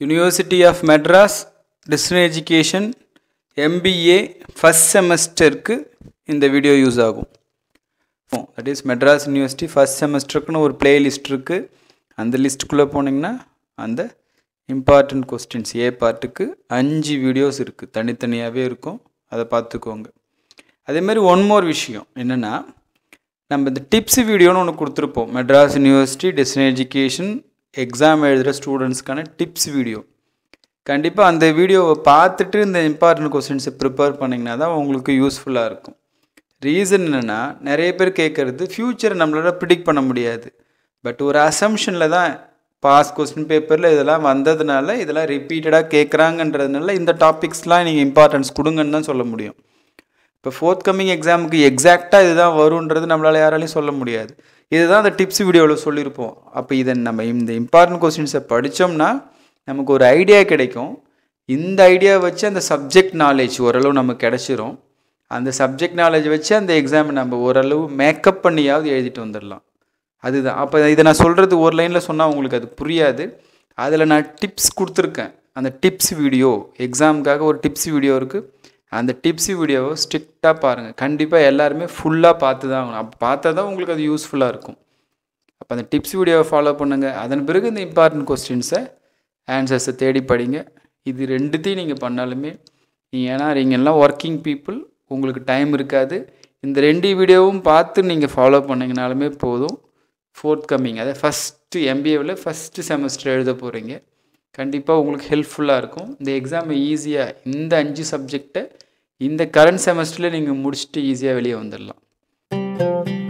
university of Madras distance education MBA first செமஸ்டருக்கு இந்த video use ஆகும் that is Madras university first செமஸ்டருக்குன்னு ஒரு பிளேலிஸ்ட் இருக்குது அந்த லிஸ்ட்டுக்குள்ளே போனீங்கன்னா அந்த இம்பார்ட்டண்ட் கொஸ்டின்ஸ் ஏ பார்ட்டுக்கு அஞ்சு வீடியோஸ் இருக்குது தனித்தனியாகவே இருக்கும் அதை பார்த்துக்கோங்க அதேமாதிரி ஒன் மோர் விஷயம் என்னென்னா நம்ம இந்த டிப்ஸ் வீடியோன்னு ஒன்று கொடுத்துருப்போம் Madras university distance education exam எழுதுகிற ஸ்டூடெண்ட்ஸ்க்கான டிப்ஸ் வீடியோ கண்டிப்பாக அந்த வீடியோவை பார்த்துட்டு இந்த இம்பார்ட்டன்ட் கொஸ்டின்ஸை ப்ரிப்பேர் பண்ணிங்கன்னா தான் உங்களுக்கு யூஸ்ஃபுல்லாக இருக்கும் ரீசன் என்னென்னா நிறைய பேர் கேட்குறது ஃப்யூச்சரை நம்மளால ப்ரிடிக்ட் பண்ண முடியாது பட் ஒரு அசம்ஷனில் தான் பாஸ் கொஸ்டின் பேப்பரில் இதெல்லாம் வந்ததுனால இதெல்லாம் ரிப்பீட்டடாக கேட்குறாங்கன்றதுனால இந்த டாபிக்ஸ்லாம் நீங்கள் இம்பார்ட்டன்ஸ் கொடுங்கன்னு தான் சொல்ல முடியும் இப்போ ஃபோர்த் கம்மிங் எக்ஸாமுக்கு எக்ஸாக்டாக இதுதான் வருன்றது நம்மளால் யாராலையும் சொல்ல முடியாது இதுதான் அந்த டிப்ஸ் வீடியோவில் சொல்லியிருப்போம் அப்போ இதை நம்ம இந்த இம்பார்ட்டன்ட் கொஸ்டின்ஸை படித்தோம்னா நமக்கு ஒரு ஐடியா கிடைக்கும் இந்த ஐடியா வச்சு அந்த சப்ஜெக்ட் நாலேஜ் ஓரளவு நமக்கு கிடச்சிரும் அந்த சப்ஜெக்ட் நாலேஜ் வச்சு அந்த எக்ஸாமை நம்ம ஓரளவு மேக்கப் பண்ணியாவது எழுதிட்டு வந்துடலாம் அதுதான் அப்போ இதை நான் சொல்கிறது ஒரு லைனில் சொன்னால் உங்களுக்கு அது புரியாது அதில் நான் டிப்ஸ் கொடுத்துருக்கேன் அந்த டிப்ஸ் வீடியோ எக்ஸாமுக்காக ஒரு டிப்ஸ் வீடியோ இருக்குது அந்த டிப்ஸ் வீடியோவை ஸ்ட்ரிக்டாக பாருங்கள் கண்டிப்பாக எல்லாருமே ஃபுல்லாக பார்த்து தான் ஆகணும் அப்போ பார்த்தா தான் உங்களுக்கு அது யூஸ்ஃபுல்லாக இருக்கும் அப்போ அந்த டிப்ஸ் வீடியோவை ஃபாலோ பண்ணுங்கள் அதன் பிறகு இந்த இம்பார்ட்டன்ட் கொஸ்டின்ஸை ஆன்சர்ஸை தேடி படிங்க இது ரெண்டுத்தையும் நீங்கள் பண்ணாலுமே நீங்கள் ஏன்னா நீங்கள் எல்லாம் ஒர்க்கிங் பீப்புள் உங்களுக்கு டைம் இருக்காது இந்த ரெண்டு வீடியோவும் பார்த்து நீங்கள் ஃபாலோ பண்ணிங்கனாலுமே போதும் ஃபோர்த் கம்மிங் அதாவது ஃபஸ்ட்டு எம்பிஏவில் ஃபஸ்ட்டு செமஸ்டர் எழுத போகிறீங்க கண்டிப்பாக உங்களுக்கு ஹெல்ப்ஃபுல்லாக இருக்கும் இந்த எக்ஸாமை ஈஸியாக இந்த அஞ்சு சப்ஜெக்டை இந்த கரண்ட் செமஸ்டரில் நீங்கள் முடிச்சுட்டு ஈஸியாக வெளியே வந்துடலாம்